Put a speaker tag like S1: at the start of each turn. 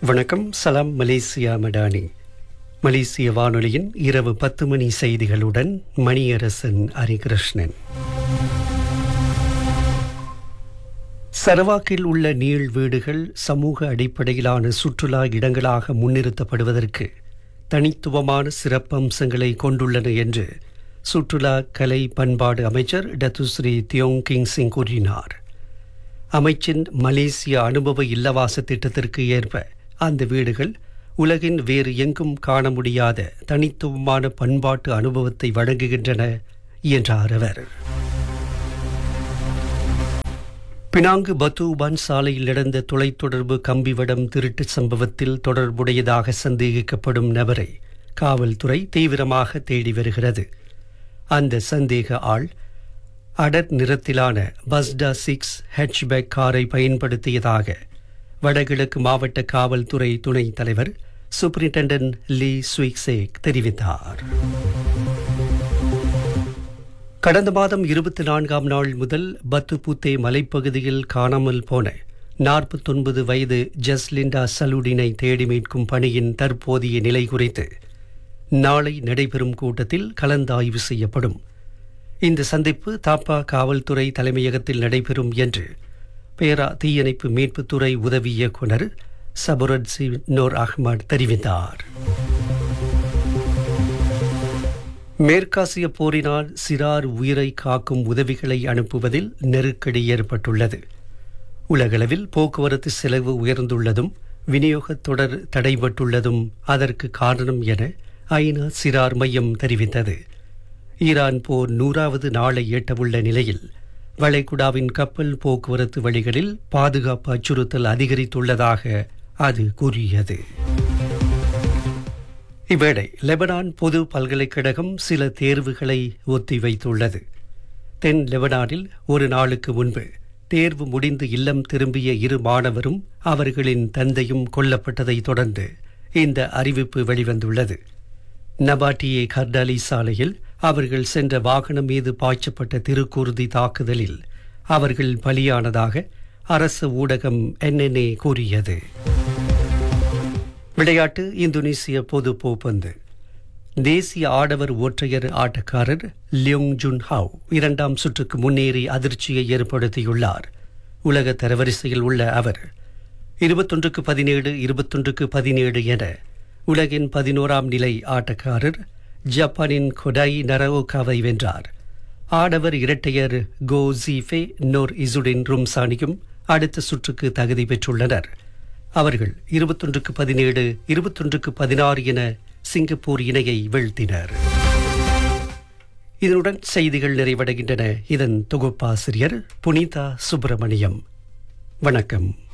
S1: வணக்கம் சலாம் மலேசியா மடானி மலேசிய வானொலியின் இரவு பத்து மணி செய்திகளுடன் மணியரசன் ஹரிகிருஷ்ணன் சரவாக்கில் உள்ள நீள் வீடுகள் சமூக அடிப்படையிலான சுற்றுலா இடங்களாக முன்னிறுத்தப்படுவதற்கு தனித்துவமான சிறப்பம்சங்களை கொண்டுள்ளன என்று சுற்றுலா கலை பண்பாடு அமைச்சர் டத்துஸ்ரீ தியோங் கிங் சிங் கூறினார் அமைச்சின் மலேசிய அனுபவ இல்லவாச திட்டத்திற்கு ஏற்ப அந்த வீடுகள் உலகின் வேறு எங்கும் காண முடியாத தனித்துவமான பண்பாட்டு அனுபவத்தை வழங்குகின்றன என்றார் அவர் பினாங்கு பத்தூபான் சாலையில் நடந்த தொலைத்தொடர்பு கம்பிவடம் திருட்டு சம்பவத்தில் தொடர்புடையதாக சந்தேகிக்கப்படும் நபரை காவல்துறை தீவிரமாக தேடி வருகிறது அந்த சந்தேக ஆள் அடர் நிறத்திலான பஸ்டா சிக்ஸ் ஹெட்ச்பேக் காரை பயன்படுத்தியதாக வடகிழக்கு மாவட்ட காவல்துறை துணைத் தலைவர் சூப்பரிண்டென்டன்ட் லீ ஸ்வீக்சேக் தெரிவித்தார் கடந்த மாதம் இருபத்தி நான்காம் நாள் முதல் பத்துபூத்தே மலைப்பகுதியில் காணாமல் போன நாற்பத்தொன்பது வயது ஜஸ்லிண்டா சலுடினை தேடி மீட்கும் பணியின் தற்போதைய நிலை குறித்து நாளை நடைபெறும் கூட்டத்தில் கலந்தாய்வு செய்யப்படும் இந்த சந்திப்பு தாப்பா காவல்துறை தலைமையகத்தில் நடைபெறும் என்று பேரா தீயணைப்பு மீட்புத்துறை உதவி இயக்குனர் சபுரத் நோர் அஹ்மத் தெரிவித்தார் மேற்காசிய போரினால் சிறார் உயிரை காக்கும் உதவிகளை அனுப்புவதில் நெருக்கடி ஏற்பட்டுள்ளது உலகளவில் போக்குவரத்து செலவு உயர்ந்துள்ளதும் விநியோக தொடர் தடைபட்டுள்ளதும் அதற்கு காரணம் என ஐநா சிறார் மையம் தெரிவித்தது ஈரான் போர் நூறாவது நாளை எட்டவுள்ள நிலையில் வளைகுடாவின் கப்பல் போக்குவரத்து வழிகளில் பாதுகாப்பு அச்சுறுத்தல் அதிகரித்துள்ளதாக அது கூறியது இவ்வேளை லெபனான் பொது பல்கலைக்கழகம் சில தேர்வுகளை ஒத்திவைத்துள்ளது தென் லெபனானில் ஒரு நாளுக்கு முன்பு தேர்வு முடிந்து இல்லம் திரும்பிய இரு மாணவரும் அவர்களின் தந்தையும் கொல்லப்பட்டதை தொடர்ந்து இந்த அறிவிப்பு வெளிவந்துள்ளது நபாட்டியே கர்டாலி சாலையில் அவர்கள் சென்ற வாகனம் மீது பாய்ச்சப்பட்ட திருக்குருதி தாக்குதலில் அவர்கள் பலியானதாக அரசு ஊடகம் என்என்ஏ கூறியது விளையாட்டு இந்தோனேசிய பொது போப்பந்து தேசிய ஆடவர் ஒற்றையர் ஆட்டக்காரர் லியோங் ஜுன் ஹாவ் இரண்டாம் சுற்றுக்கு முன்னேறி அதிர்ச்சியை ஏற்படுத்தியுள்ளார் உலக தரவரிசையில் உள்ள அவர் இருபத்தொன்றுக்கு பதினேழு இருபத்தொன்றுக்கு பதினேழு என உலகின் பதினோராம் நிலை ஆட்டக்காரர் ஜப்பானின் கொடாய் நரவோகாவை வென்றார் ஆடவர் இரட்டையர் கோ ஜீஃபே நோர் இசுடின் ரும்சானியும் அடுத்த சுற்றுக்கு தகுதி பெற்றுள்ளனர் அவர்கள் இருபத்தொன்றுக்கு பதினேழு இருபத்தொன்றுக்கு பதினாறு என சிங்கப்பூர் இணையை வீழ்த்தினர் இதனுடன் செய்திகள் நிறைவடைகின்றன இதன் தொகுப்பாசிரியர் புனிதா சுப்பிரமணியம் வணக்கம்